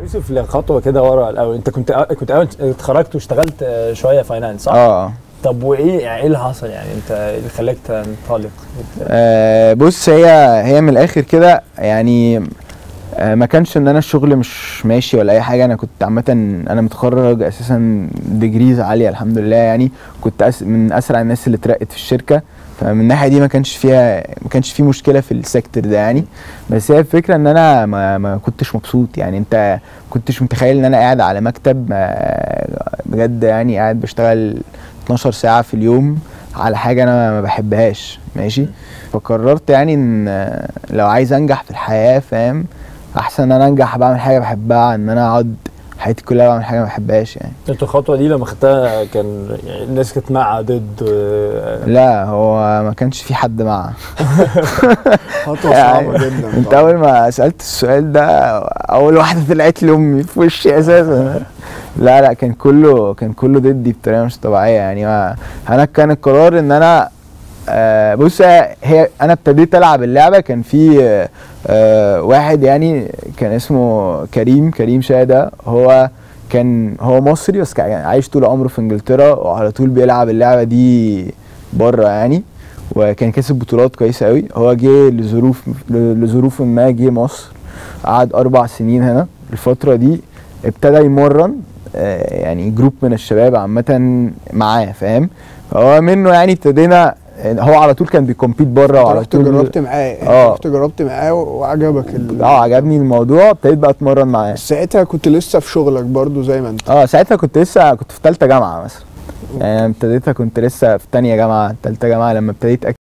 يوسف لخطوه كده ورا الاول انت كنت كنت اول اتخرجت واشتغلت آه، شويه فاينانس صح؟ اه طب وايه يعني ايه اللي حصل يعني انت إيه اللي خلاك تنطلق؟ آه، بص هي هي من الاخر كده يعني آه، ما كانش ان انا الشغل مش ماشي ولا اي حاجه انا كنت عامه انا متخرج اساسا ديجريز عاليه الحمد لله يعني كنت أس من اسرع الناس اللي اترقت في الشركه فمن الناحيه دي ما كانش فيها ما كانش في مشكله في السيكتور ده يعني بس هي الفكره ان انا ما, ما كنتش مبسوط يعني انت كنتش متخيل ان انا قاعد على مكتب آه، بجد يعني قاعد بشتغل 12 ساعه في اليوم على حاجه انا ما بحبهاش ماشي فقررت يعني ان آه، لو عايز انجح في الحياه فاهم احسن ان انا انجح بعمل حاجه بحبها عن ان انا اقعد حياتي كلها بعمل حاجه ما بحبهاش يعني انت الخطوه دي لما خدتها كان يعني الناس كانت مع ضد آه، لا هو ما كانش في حد معه خطوه يعني صعبه جدا انت طبعاً. اول ما سالت السؤال ده اول واحده طلعت لي امي في وشي اساسا لا لا كان كله كان كله ضدي بطريقه مش طبيعيه يعني ما انا كان القرار ان انا آه بص هي انا ابتديت العب اللعبه كان في آه آه واحد يعني كان اسمه كريم كريم شاه ده هو كان هو مصري بس كان عايش طول عمره في انجلترا وعلى طول بيلعب اللعبه دي بره يعني وكان كسب بطولات كويسه قوي هو جه لظروف لظروف ما جه مصر قعد اربع سنين هنا الفتره دي ابتدى يمرن آه، يعني جروب من الشباب عامه معاه فاهم فهو منه يعني ابتدينا هو على طول كان بيكمبيت بره انت وعلى رحت طول جربت معاه يعني اه. رحت جربت معاه وعجبك ال... اه عجبني الموضوع ابتديت بقى اتمرن معاه بس ساعتها كنت لسه في شغلك برضو زي ما انت اه ساعتها كنت لسه كنت في ثالثه جامعه مثلا يعني أنا ابتديتها كنت لسه في تانية جامعه ثالثه جامعه لما ابتديت